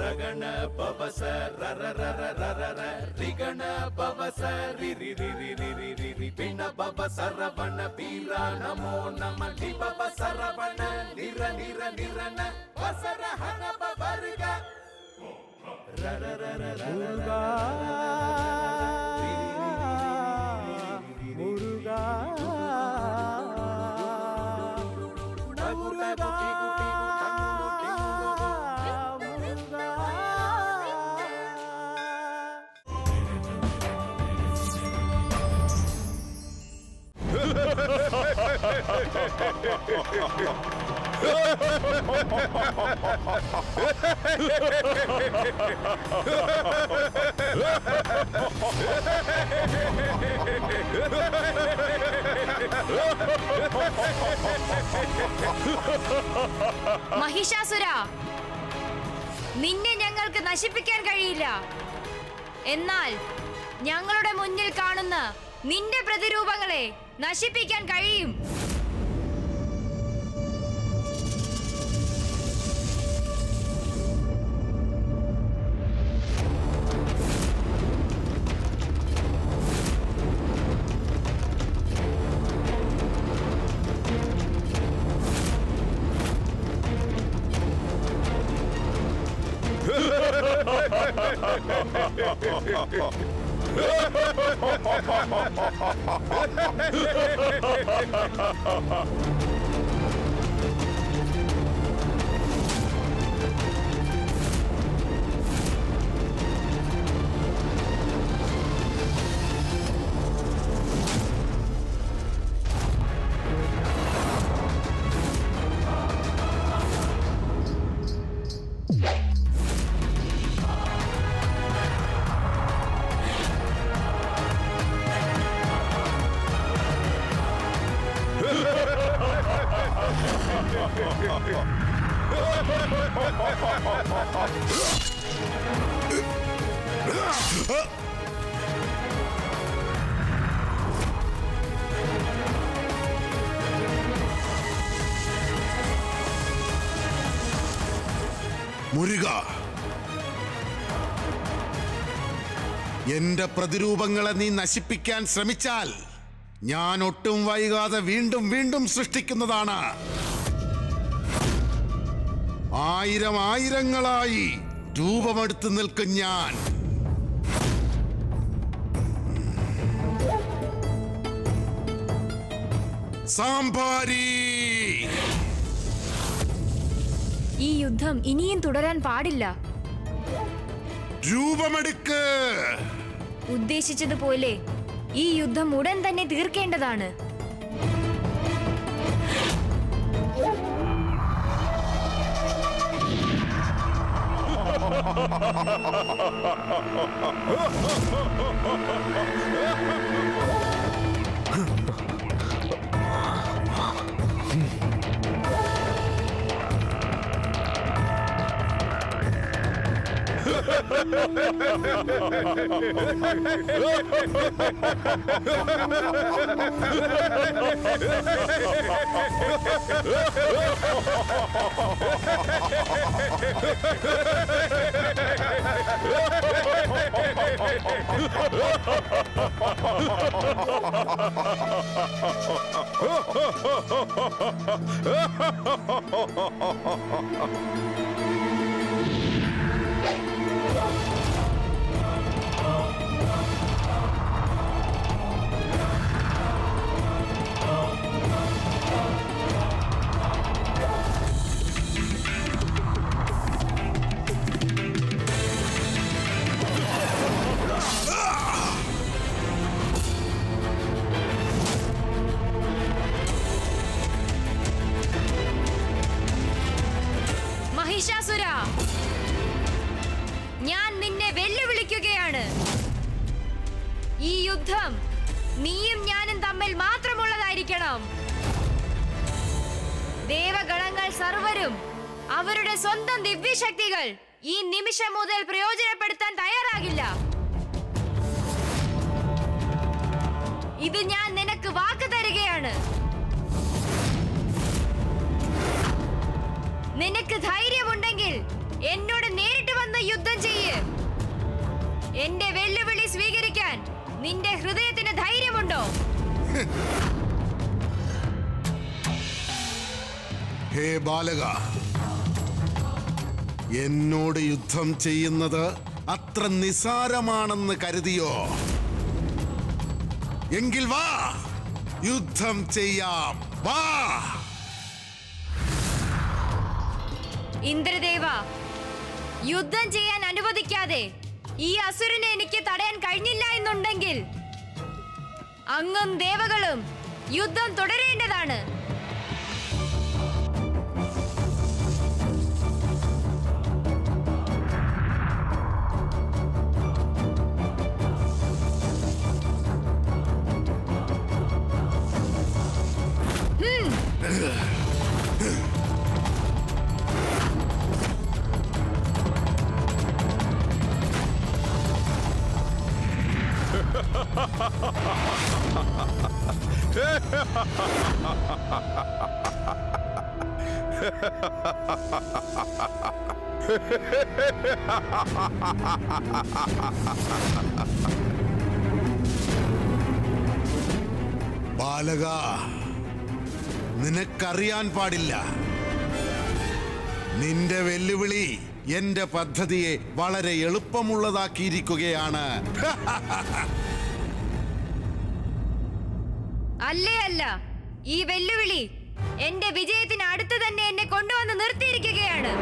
ರಗಣ ಪವಸ ರರ ರರ ರರ ರ ರಿಗಣ ಪವಸ ರಿ ರಿ ರಿ ರಿ ರಿ ರಿ ರಿ ರಿ ಪಿಣ ಪವ ಸರವಣ ವೀರ ನಮೋ ನಮ ಲಿ ಪವ ಸರವಣ ನಿರ ನಿರ ನಿರನ ವಸರ ಹನ ಪವರ್ಗ ರರ ರರ ರರ മുരുകാ മുരുകാ മുരുകാ മുരുകാ മഹിഷാസുര നിന്നെ ഞങ്ങൾക്ക് നശിപ്പിക്കാൻ കഴിയില്ല എന്നാൽ ഞങ്ങളുടെ മുന്നിൽ കാണുന്ന നിന്റെ പ്രതിരൂപങ്ങളെ നശിപ്പിക്കാൻ കഴിയും മുരുക എന്റെ പ്രതിരൂപങ്ങളെ നീ നശിപ്പിക്കാൻ ശ്രമിച്ചാൽ ഞാൻ ഒട്ടും വൈകാതെ വീണ്ടും വീണ്ടും സൃഷ്ടിക്കുന്നതാണ് ആയിരം ആയിരങ്ങളായി രൂപമെടുത്ത് നിൽക്കും ഞാൻ സാമ്പാരി ഈ യുദ്ധം ഇനിയും തുടരാൻ പാടില്ല രൂപമെടുക്ക് ഉദ്ദേശിച്ചതുപോലെ ഈ യുദ്ധം ഉടൻ തന്നെ തീർക്കേണ്ടതാണ് മഹിഷാസുര ഞാൻ നിന്നെ വെല്ലുവിളിക്കുകയാണ് ഈ യുദ്ധം നീയും ഞാനും തമ്മിൽ മാത്രമുള്ളതായിരിക്കണം ദേവഗണങ്ങൾ സർവരും അവരുടെ സ്വന്തം ദിവ്യശക്തികൾ ഈ നിമിഷം മുതൽ പ്രയോജനപ്പെടുത്താൻ തയ്യാറാകില്ല ഇത് ഞാൻ നിനക്ക് വാക്ക് തരികയാണ് നിനക്ക് ധൈര്യമുണ്ടെങ്കിൽ എന്നോട് നേരിട്ട് വന്ന് യുദ്ധം ചെയ്യ് എന്റെ വെല്ലുവിളി സ്വീകരിക്കാൻ നിന്റെ ഹൃദയത്തിന് ധൈര്യമുണ്ടോ ഹേ ബാലക എന്നോട് യുദ്ധം ചെയ്യുന്നത് അത്ര നിസാരമാണെന്ന് കരുതിയോ എങ്കിൽ വാ യുദ്ധം ചെയ്യാം വാ ഇന്ദ്രദേവ യുദ്ധം ചെയ്യാൻ അനുവദിക്കാതെ ഈ അസുരനെ എനിക്ക് തടയാൻ കഴിഞ്ഞില്ല എന്നുണ്ടെങ്കിൽ അങ്ങും ദേവകളും യുദ്ധം തുടരേണ്ടതാണ് ബാലക നിനക്കറിയാൻ പാടില്ല നിന്റെ വെല്ലുവിളി എന്റെ പദ്ധതിയെ വളരെ എളുപ്പമുള്ളതാക്കിയിരിക്കുകയാണ് അല്ലേ അല്ല ഈ വെല്ലുവിളി എന്റെ വിജയത്തിന് അടുത്ത് തന്നെ എന്നെ കൊണ്ടുവന്ന് നിർത്തിയിരിക്കുകയാണ്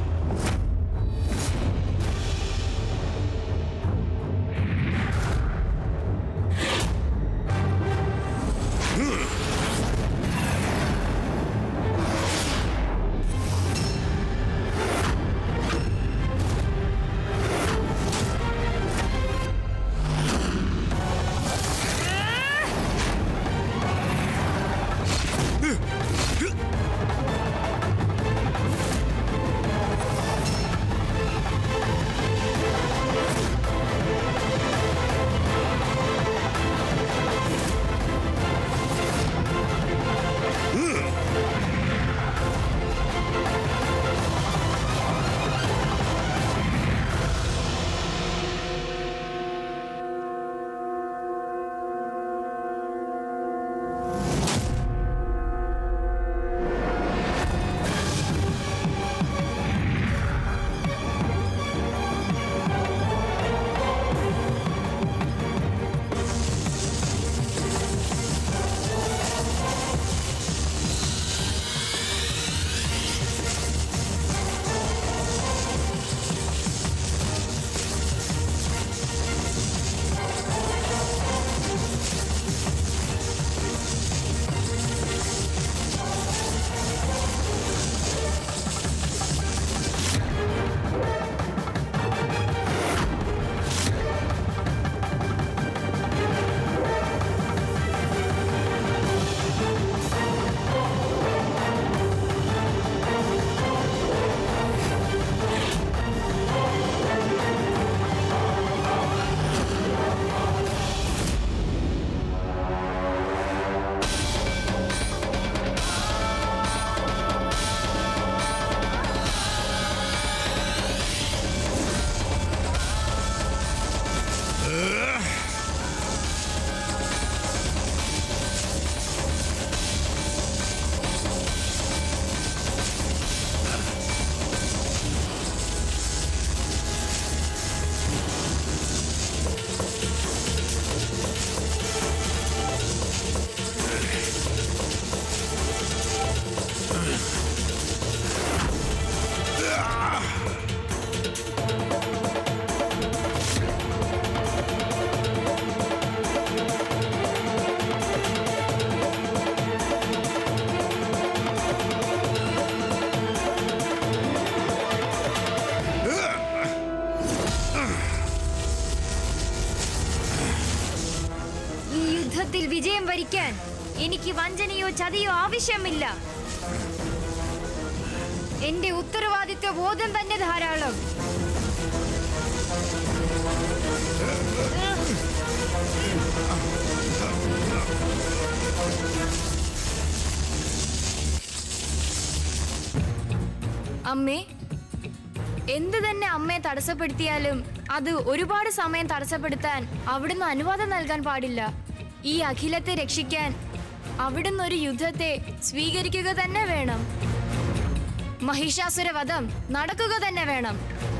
ഈ യുദ്ധത്തിൽ വിജയം വരിക്കാൻ എനിക്ക് വഞ്ചനയോ ചതിയോ ആവശ്യമില്ല എന്റെ ഉത്തരവാദിത്വ ബോധം തന്നെ ധാരാളം അമ്മേ എന്ത് തന്നെ അമ്മയെ തടസ്സപ്പെടുത്തിയാലും അത് ഒരുപാട് സമയം തടസ്സപ്പെടുത്താൻ അവിടുന്ന് അനുവാദം നൽകാൻ പാടില്ല ഈ അഖിലത്തെ രക്ഷിക്കാൻ അവിടുന്ന് ഒരു യുദ്ധത്തെ സ്വീകരിക്കുക തന്നെ വേണം മഹിഷാസുര വധം നടക്കുക തന്നെ വേണം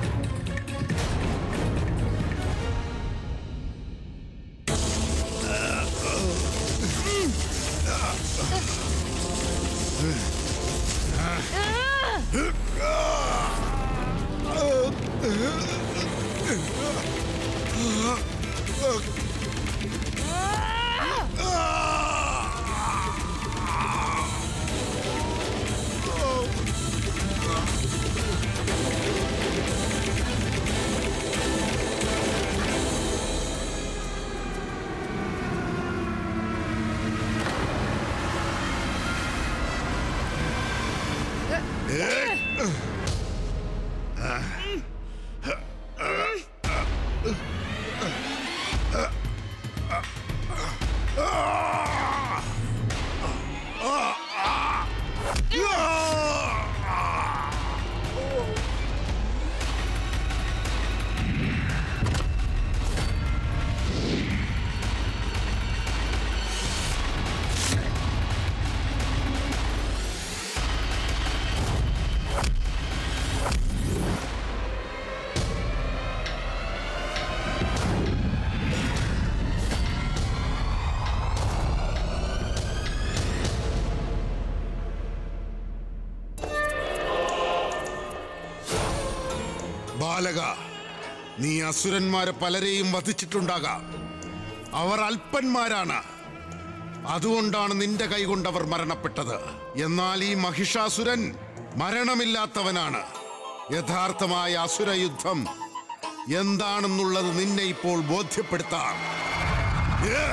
ബാലക നീ അസുരന്മാരെ പലരെയും വധിച്ചിട്ടുണ്ടാകാം അവർ അല്പന്മാരാണ് അതുകൊണ്ടാണ് നിന്റെ കൈകൊണ്ട് അവർ മരണപ്പെട്ടത് എന്നാൽ ഈ മഹിഷാസുരൻ മരണമില്ലാത്തവനാണ് യഥാർത്ഥമായ അസുര യുദ്ധം എന്താണെന്നുള്ളത് നിന്നെ ഇപ്പോൾ ബോധ്യപ്പെടുത്താം ഏ!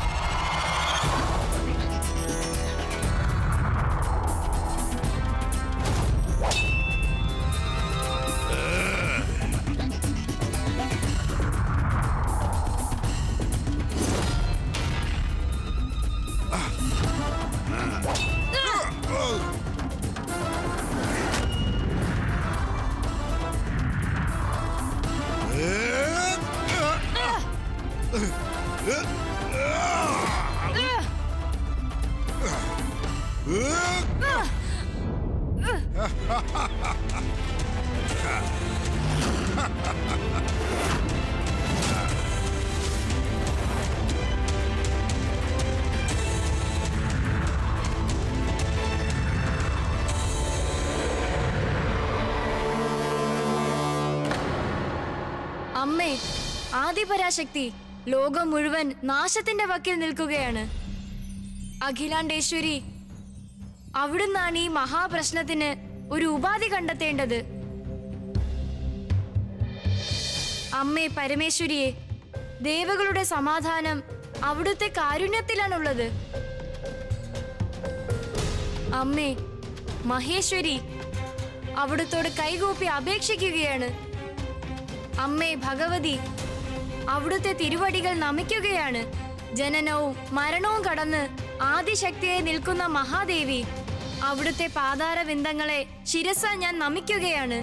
അമ്മേ ആദിപരാശക്തി ലോകം മുഴുവൻ നാശത്തിന്റെ വക്കിൽ നിൽക്കുകയാണ് അഖിലാണ്ടേശ്വരി അവിടുന്നാണ് ഈ മഹാപ്രശ്നത്തിന് ഒരു ഉപാധി കണ്ടെത്തേണ്ടത് അമ്മേ പരമേശ്വരിയെ ദേവകളുടെ സമാധാനം അവിടുത്തെ കാരുണ്യത്തിലാണുള്ളത് അമ്മേ മഹേശ്വരി അവിടുത്തോട് കൈകൂപ്പി അപേക്ഷിക്കുകയാണ് അമ്മേ ഭഗവതി അവിടുത്തെ തിരുവടികൾ നമിക്കുകയാണ് ജനനവും മരണവും കടന്ന് ആദിശക്തിയെ നിൽക്കുന്ന മഹാദേവി അവിടുത്തെ പാതാരവിന്ദങ്ങളെ ശിരസ ഞാൻ നമിക്കുകയാണ്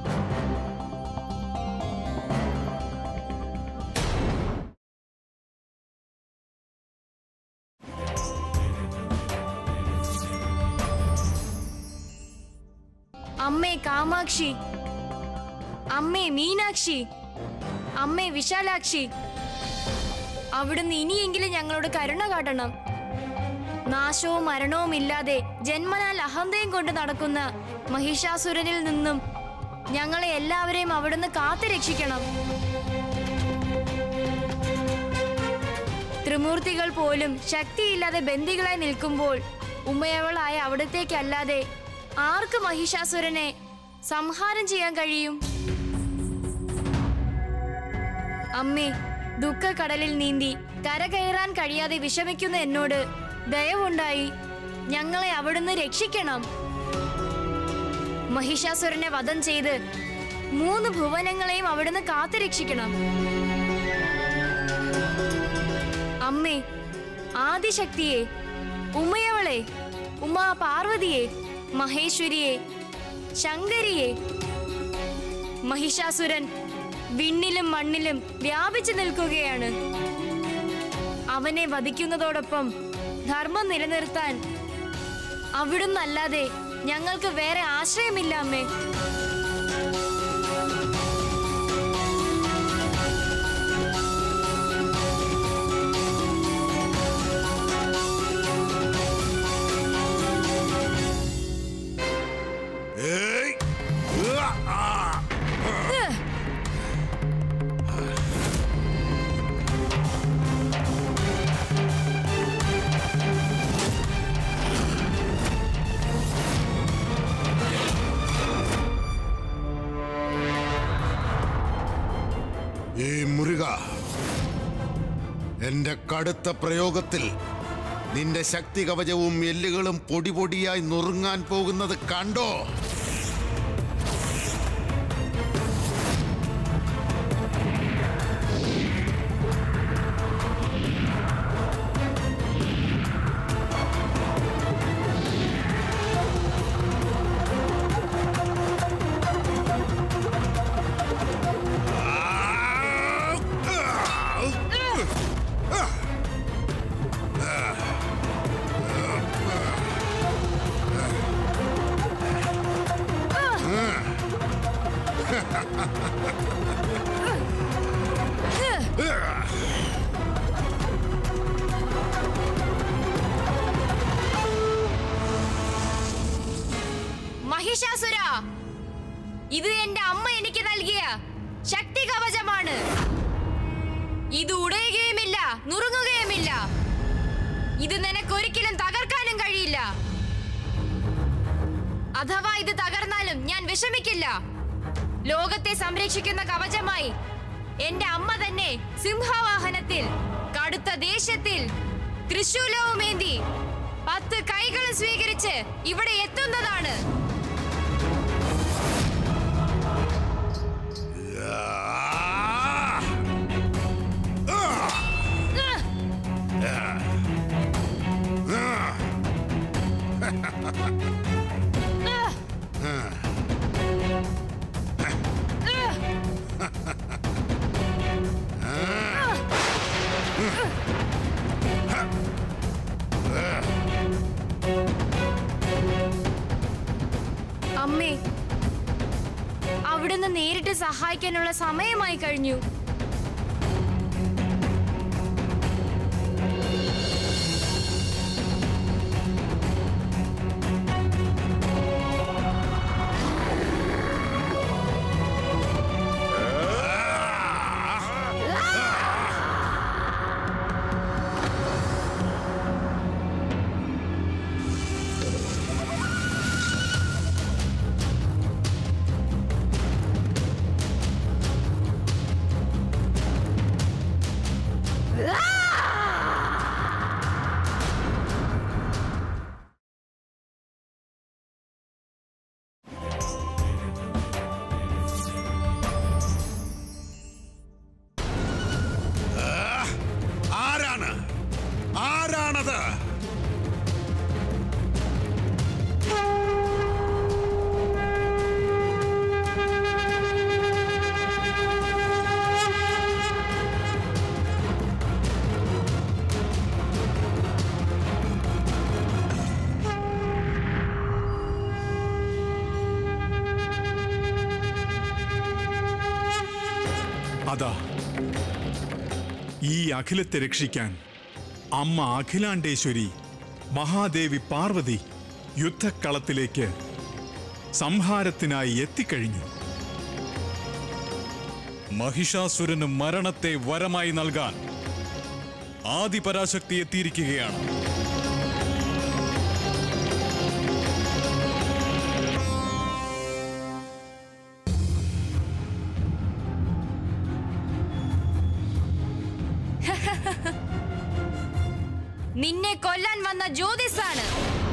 അമ്മേ കാമാക്ഷി അമ്മേ മീനാക്ഷി അമ്മേ വിശാലാക്ഷി അവിടുന്ന് ഇനിയെങ്കിലും ഞങ്ങളോട് കരുണ കാട്ടണം നാശവും മരണവും ഇല്ലാതെ ജന്മനാൽ അഹന്തയും കൊണ്ട് നടക്കുന്ന മഹിഷാസുരനിൽ നിന്നും ഞങ്ങളെ എല്ലാവരെയും അവിടുന്ന് കാത്തു രക്ഷിക്കണം ത്രിമൂർത്തികൾ പോലും ശക്തിയില്ലാതെ ബന്ദികളായി നിൽക്കുമ്പോൾ ഉമ്മയവളായ അവിടത്തേക്കല്ലാതെ ആർക്ക് മഹിഷാസുരനെ സംഹാരം ചെയ്യാൻ കഴിയും അമ്മേ ദുഃഖക്കടലിൽ നീന്തി കരകയറാൻ കഴിയാതെ വിഷമിക്കുന്ന എന്നോട് ദയവുണ്ടായി ഞങ്ങളെ അവിടുന്ന് രക്ഷിക്കണം മഹിഷാസുരനെ വധം ചെയ്ത് മൂന്ന് ഭുവനങ്ങളെയും അവിടുന്ന് കാത്തു രക്ഷിക്കണം അമ്മേ ആദിശക്തിയെ ഉമ്മയവളെ ഉമാ പാർവതിയെ മഹേശ്വരിയെ ശങ്കരിയെ മഹിഷാസുരൻ വിണ്ണിലും മണ്ണിലും വ്യാപിച്ചു നിൽക്കുകയാണ് അവനെ വധിക്കുന്നതോടൊപ്പം ധർമ്മം നിലനിർത്താൻ അവിടുന്നല്ലാതെ ഞങ്ങൾക്ക് വേറെ ആശ്രയമില്ല അമ്മേ ഏയ്! ഉവ്വ! ആ! ഈ മുരുക എന്റെ കടുത്ത പ്രയോഗത്തിൽ നിന്റെ ശക്തി കവചവും എല്ലുകളും പൊടി പൊടിയായി നുറുങ്ങാൻ പോകുന്നത് കണ്ടോ മഹിഷാസുര ഇത് എന്റെ അമ്മ എനിക്ക് നൽകിയ ശക്തി കവചമാണ് ഇത് ഉടയുകയുമില്ല നുറുങ്ങുകയുമില്ല ഇത് നിനക്കൊരിക്കലും തകർക്കാനും കഴിയില്ല അഥവാ ഇത് തകർന്നാലും ഞാൻ വിഷമിക്കില്ല ലോകത്തെ സംരക്ഷിക്കുന്ന കവചമായി എന്റെ അമ്മ തന്നെ സിംഹവാഹനത്തിൽ കടുത്ത ദേഷ്യത്തിൽ തൃശൂലവുമേന്തി പത്ത് കൈകളും സ്വീകരിച്ച് ഇവിടെ എത്തുന്നതാണ് അമ്മേ അവിടുന്ന് നേരിട്ട് സഹായിക്കാനുള്ള സമയമായി കഴിഞ്ഞു ആരാണ് ആരാണത് അതാ ഈ അഖിലത്തെ രക്ഷിക്കാൻ അമ്മ അഖിലാണ്ടേശ്വരി മഹാദേവി പാർവതി യുദ്ധക്കളത്തിലേക്ക് സംഹാരത്തിനായി എത്തിക്കഴിഞ്ഞു മഹിഷാസുരന് മരണത്തെ വരമായി നൽകാൻ ആദിപരാശക്തി എത്തിയിരിക്കുകയാണ് നിന്നെ കൊല്ലാൻ വന്ന ജ്യോതിസാണ്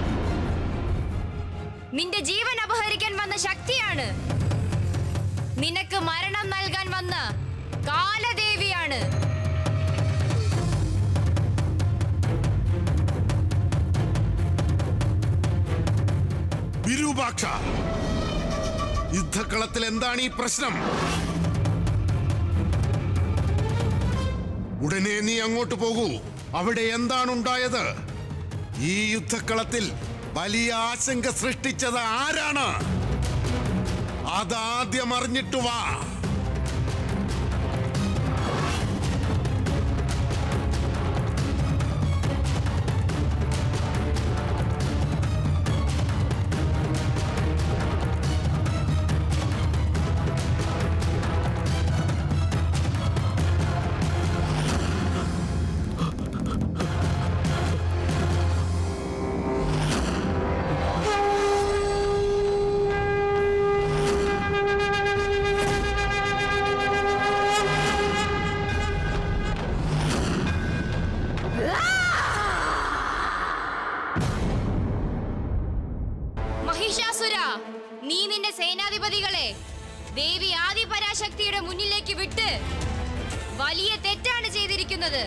നിന്റെ ജീവൻ അപഹരിക്കാൻ വന്ന ശക്തിയാണ് നിനക്ക് മരണം നൽകാൻ വന്ന കാലദേവിയാണ് വിരൂപാക്ഷ യുദ്ധക്കളത്തിൽ എന്താണ് ഈ പ്രശ്നം ഉടനെ നീ അങ്ങോട്ട് പോകൂ അവിടെ എന്താണ് ഉണ്ടായത് ഈ യുദ്ധക്കളത്തിൽ വലിയ ആശങ്ക സൃഷ്ടിച്ചത് ആരാണ് അതാദ്യം അറിഞ്ഞിട്ടു വാ മഹിഷാസുര നീ നിന്റെ സേനാധിപതികളെ ദേവി ആദിപരാശക്തിയുടെ മുന്നിലേക്ക് വിട്ട് വലിയ തെറ്റാണ് ചെയ്തിരിക്കുന്നത്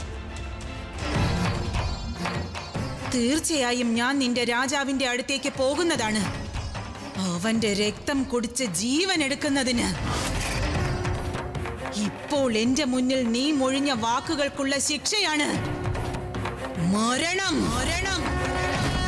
തീർച്ചയായും ഞാൻ നിന്റെ രാജാവിന്റെ അടുത്തേക്ക് പോകുന്നതാണ് അവന്റെ രക്തം കുടിച്ച് ജീവൻ എടുക്കുന്നതിന് ഇപ്പോൾ എന്റെ മുന്നിൽ നീ മൊഴിഞ്ഞ വാക്കുകൾക്കുള്ള ശിക്ഷയാണ് മരണം മരണം